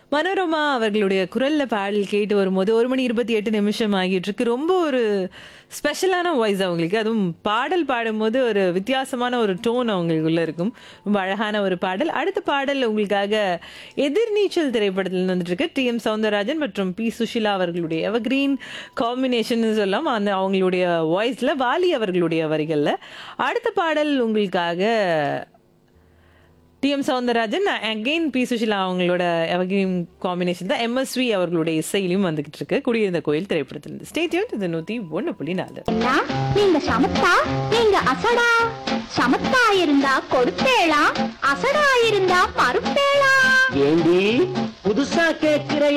மனோரமா அவர்களுடைய குரல்ல பாடல் கேட்டு வரும்போது ஒரு மணி இருபத்தி எட்டு நிமிஷம் ஆகிட்டு இருக்கு ரொம்ப ஒரு ஸ்பெஷலான வாய்ஸ் அவங்களுக்கு அதுவும் பாடல் பாடும்போது ஒரு வித்தியாசமான ஒரு டோன் அவங்களுக்குள்ள இருக்கும் ரொம்ப அழகான ஒரு பாடல் அடுத்த பாடல் உங்களுக்காக எதிர்நீச்சல் திரைப்படத்தில் வந்துட்டு இருக்கு டி எம் சவுந்தரராஜன் மற்றும் பி சுஷிலா அவர்களுடைய எவர்கிரீன் காம்பினேஷன் சொல்லலாம் அந்த அவங்களுடைய வாய்ஸ்ல வாலி அவர்களுடைய வரிகள்ல அடுத்த பாடல் உங்களுக்காக T M Soundararajan again P Susheela அவங்களோட எவர்கிரீன் காம்பினேஷன் தான் எம்எஸ்வி அவர்களுடைய இசையிலும் வந்துகிட்டு இருக்கு குடியிருந்த கோயில் திரைப்படத்திலிருந்து ஸ்டேட்யூன் இது நூத்தி ஒன்று புள்ளி நாலு என்ன நீங்க சமத்தா நீங்க அசடா சமத்தா இருந்தா கொடுப்பேளா அசடா இருந்தா மறுப்பேளா ஏண்டி புதுசா கேட்கிற